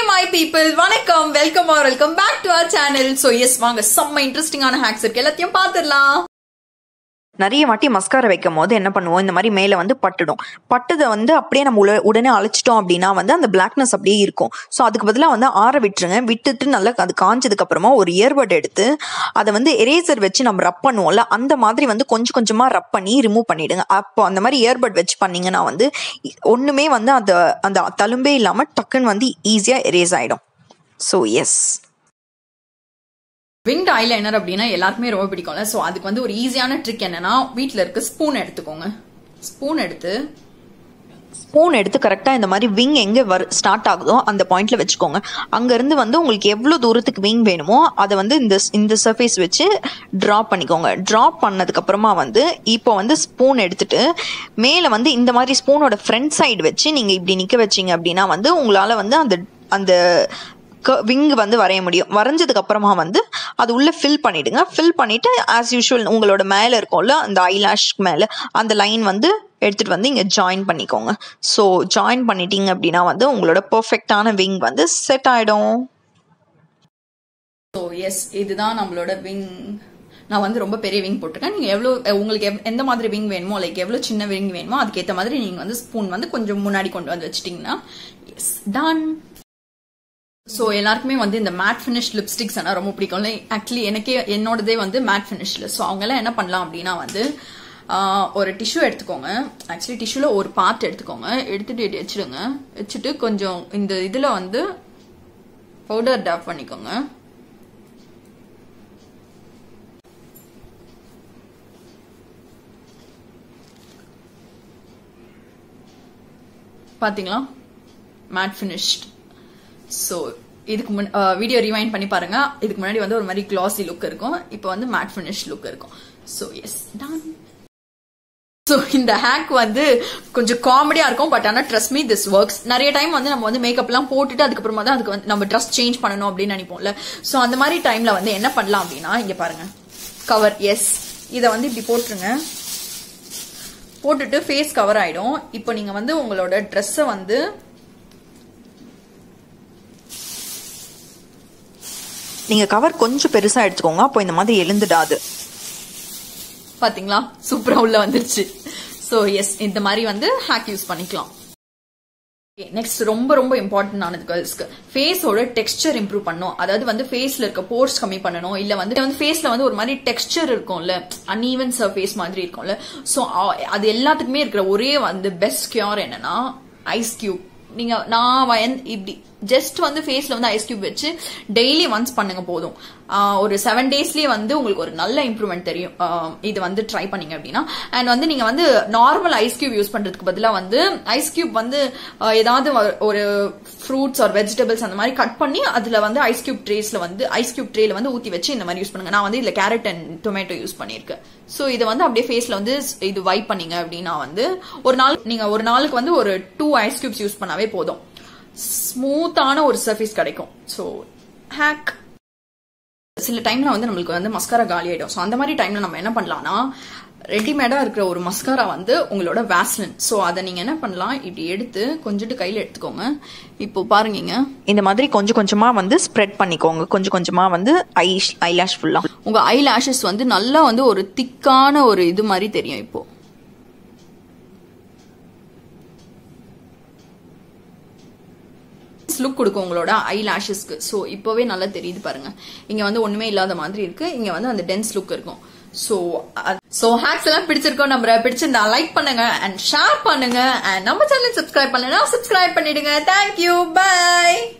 my people வணக்கம் welcome are welcome back to our channel so yes வாங்க செம்ம இன்ட்ரெஸ்டிங்கான ஹேக்ஸ் இருக்கு எல்லாத்தையும் பார்த்துடலாம் நிறைய வாட்டி மஸ்காரா வைக்கும் போது என்ன பண்ணுவோம் இந்த மாதிரி மேலே வந்து பட்டுடும் பட்டதை வந்து அப்படியே நம்ம உட உடனே அழைச்சிட்டோம் அப்படின்னா வந்து அந்த பிளாக்னஸ் அப்படியே இருக்கும் ஸோ அதுக்கு பதிலாக வந்து ஆற விட்டுருங்க விட்டுட்டு நல்லா அது காஞ்சதுக்கு அப்புறமா ஒரு இயர்பட் எடுத்து அதை வந்து எரேசர் வச்சு நம்ம ரப் பண்ணுவோம்ல அந்த மாதிரி வந்து கொஞ்சம் கொஞ்சமாக ரப் பண்ணி ரிமூவ் பண்ணிடுங்க அப்போ அந்த மாதிரி இயர்பட் வச்சு பண்ணீங்கன்னா வந்து ஒன்றுமே வந்து அந்த அந்த தழும்பே இல்லாமல் டக்குன்னு வந்து ஈஸியாக எரேஸ் ஆகிடும் ஸோ எஸ் விங்ட் ஐலைனர் அப்படின்னா எல்லாருக்குமே ரொம்ப பிடிக்கும்ல ஸோ அதுக்கு வந்து ஒரு ஈஸியான ட்ரிக் என்னன்னா வீட்டில் இருக்க ஸ்பூன் எடுத்துக்கோங்க ஸ்பூன் எடுத்து ஸ்பூன் எடுத்து கரெக்டாக இந்த மாதிரி விங் எங்கே வர ஸ்டார்ட் ஆகுதோ அந்த பாயிண்ட்ல வச்சுக்கோங்க அங்கேருந்து வந்து உங்களுக்கு எவ்வளோ தூரத்துக்கு விங் வேணுமோ அதை வந்து இந்த இந்த சர்ஃபேஸ் வச்சு ட்ராப் பண்ணிக்கோங்க ட்ராப் பண்ணதுக்கப்புறமா வந்து இப்போ வந்து ஸ்பூன் எடுத்துட்டு மேலே வந்து இந்த மாதிரி ஸ்பூனோட ஃப்ரண்ட் சைடு வச்சு நீங்கள் இப்படி நிற்க வச்சீங்க அப்படின்னா வந்து உங்களால் வந்து அந்த அந்த விங் வந்து வரைய முடியும் வரைஞ்சதுக்கு அப்புறமா வந்து அது உள்ள ஃபில் பண்ணிடுங்க ஃபில் பண்ணிட்டு ஆஸ் யூஷுவல் உங்களோட மேலே இருக்கும்ல அந்த ஐலாஷ் மேலே அந்த லைன் வந்து எடுத்துட்டு வந்து இங்கே ஜாயின் பண்ணிக்கோங்க ஸோ ஜாயின் பண்ணிட்டீங்க அப்படின்னா வந்து உங்களோட பர்ஃபெக்டான விங் வந்து செட் ஆகிடும் ஸோ எஸ் இதுதான் நம்மளோட விங் நான் வந்து ரொம்ப பெரிய விங் போட்டிருக்கேன் நீங்கள் எவ்வளோ உங்களுக்கு எவ்- எந்த மாதிரி விங் வேணுமோ லைக் எவ்வளோ சின்ன விங் வேணுமோ அதுக்கேற்ற மாதிரி நீங்கள் வந்து ஸ்பூன் வந்து கொஞ்சம் முன்னாடி கொண்டு வந்து வச்சிட்டிங்கன்னா எஸ் டன் ஸோ எல்லாருக்குமே வந்து இந்த மேட் ஃபினிஷ் லிப்ஸ்டிக்ஸ் ஆனால் ரொம்ப பிடிக்கும் ஆக்சுவலி எனக்கே என்னோடதே வந்து மேட் ஃபினிஷ்ல ஸோ அவங்கெல்லாம் என்ன பண்ணலாம் அப்படின்னா வந்து ஆஹ், ஒரு டிஷ்யூ எடுத்துக்கோங்க ஆக்சுவலி டிஷ்யூல ஒரு பார்ட் எடுத்துக்கோங்க எடுத்துட்டு இப்படி வச்சிடுங்க வச்சுட்டு கொஞ்சம் இந்த இதில் வந்து பவுடர் டேப் பண்ணிக்கோங்க பாத்தீங்களா மேட் ஃபினிஷ்ட் ஸோ இதுக்கு முன் வீடியோ ரிவைண்ட் பண்ணி பாருங்க இதுக்கு முன்னாடி வந்து ஒரு மாதிரி கிளாசி லுக் இருக்கும் இப்போ வந்து மேட் ஃபினிஷ் லுக் இருக்கும் ஸோ எஸ் டன் ஸோ இந்த ஹேக் வந்து கொஞ்சம் காமெடியா இருக்கும் பட் ஆனால் ட்ரெஸ் மீ திஸ் ஒர்க்ஸ் நிறைய டைம் வந்து நம்ம வந்து மேக்கப்லாம் போட்டுட்டு அதுக்கப்புறமா தான் அதுக்கு வந்து நம்ம ட்ரெஸ் சேஞ்ச் பண்ணணும் அப்படின்னு நினைப்போம்ல ஸோ அந்த மாதிரி டைம்ல வந்து என்ன பண்ணலாம் அப்படின்னா இங்க பாருங்க கவர் எஸ் இதை வந்து இப்படி போட்டுருங்க போட்டுட்டு ஃபேஸ் கவர் ஆயிடும் இப்போ நீங்க வந்து உங்களோட ட்ரெஸ்ஸை வந்து நீங்கள் கவர் கொஞ்சம் பெருசாக எடுத்துக்கோங்க அப்போ இந்த மாதிரி எழுந்துடாது பாத்தீங்களா சூப்பரா உள்ள வந்துருச்சு சோ எஸ் இந்த மாதிரி வந்து ஹேக் யூஸ் பண்ணிக்கலாம் நெக்ஸ்ட் ரொம்ப ரொம்ப இம்பார்ட்டன்ட் ஆனது கேர்ள்ஸ்க்கு ஃபேஸோட டெக்ஸ்சர் இம்ப்ரூவ் பண்ணும் அதாவது வந்து ஃபேஸ்ல இருக்க போர்ஸ் கம்மி பண்ணணும் இல்ல வந்து வந்து ஃபேஸ்ல வந்து ஒரு மாதிரி டெக்ஸ்சர் இருக்கும்ல அன்ஈவன் சர்ஃபேஸ் மாதிரி இருக்கும்ல சோ அது எல்லாத்துக்குமே இருக்கிற ஒரே வந்து பெஸ்ட் கியூர் என்னன்னா ஐஸ் கியூப் நீங்க நான் வயன் இப்படி ஜஸ்ட் வந்து ஃபேஸ்ல வந்து ஐஸ் கியூப் வச்சு டெய்லி ஒன்ஸ் பண்ணுங்க போதும் ஆஹ் ஒரு செவன் டேஸ்லயே வந்து உங்களுக்கு ஒரு நல்ல இம்ப்ரூவ்மெண்ட் தெரியும் ஆஹ் இது வந்து ட்ரை பண்ணீங்க அப்படின்னா அண்ட் வந்து நீங்க வந்து நார்மல் ஐஸ் கியூப் யூஸ் பண்றதுக்கு பதிலா வந்து ஐஸ் கியூப் வந்து ஆஹ் ஏதாவது ஒரு- ஒரு ஃப்ரூட்ஸ் ஆர் வெஜிடபிள்ஸ் அந்த மாதிரி கட் பண்ணி அதுல வந்து ஐஸ் கியூப் ட்ரேஸ்ல வந்து ஐஸ் கியூப் ட்ரேல வந்து ஊத்தி வச்சு இந்த மாதிரி யூஸ் பண்ணுங்க நான் வந்து இதுல கேரட் அண்ட் டொமேட்டோ யூஸ் பண்ணிருக்கேன் சோ இதை வந்து அப்படியே ஃபேஸ்ல வந்து இது வைப் பண்ணீங்க அப்படின்னா வந்து ஒரு நாள் நீங்க ஒரு நாளுக்கு வந்து ஒரு டூ ஐஸ் கியூப்ஸ் யூஸ் பண்ணாவே போதும் ஸ்மூத்தான ஒரு சர்ஃபேஸ் கிடைக்கும் ஸோ ஹேக் சில டைம்ல வந்து நம்மளுக்கு வந்து மஸ்காரா காலி ஆயிடும் ஸோ அந்த மாதிரி டைம்ல நம்ம என்ன பண்ணலாம்னா ரெடிமேடா இருக்கிற ஒரு மஸ்காரா வந்து உங்களோட வேஸ்லின் ஸோ அதை நீங்க என்ன பண்ணலாம் இப்படி எடுத்து கொஞ்சோண்டு கையில எடுத்துக்கோங்க இப்போ பாருங்கங்க இந்த மாதிரி கொஞ்சம் கொஞ்சமாக வந்து ஸ்ப்ரெட் பண்ணிக்கோங்க கொஞ்சம் கொஞ்சமாக வந்து ஐ ஐலாஷ் ஃபுல்லாக உங்க ஐ லேஷஸ் வந்து நல்லா வந்து ஒரு திக்கான ஒரு இது மாதிரி தெரியும் இப்போ லுக் கொடுக்கும் உங்களோட ஐ லேஷஸ்க்கு ஸோ இப்போவே நல்லா தெரியுது பாருங்க இங்க வந்து ஒண்ணுமே இல்லாத மாதிரி இருக்கு இங்க வந்து அந்த டென்ஸ் லுக் இருக்கும் ஸோ ஸோ ஹேக்ஸ் எல்லாம் பிடிச்சிருக்கோம் நம்ம பிடிச்சிருந்தா லைக் பண்ணுங்க அண்ட் ஷேர் பண்ணுங்க அண்ட் நம்ம சேனல் சப்ஸ்கிரைப் பண்ணலன்னா சப்ஸ்கிரைப் பண்ணிடுங்க தேங்க்யூ பை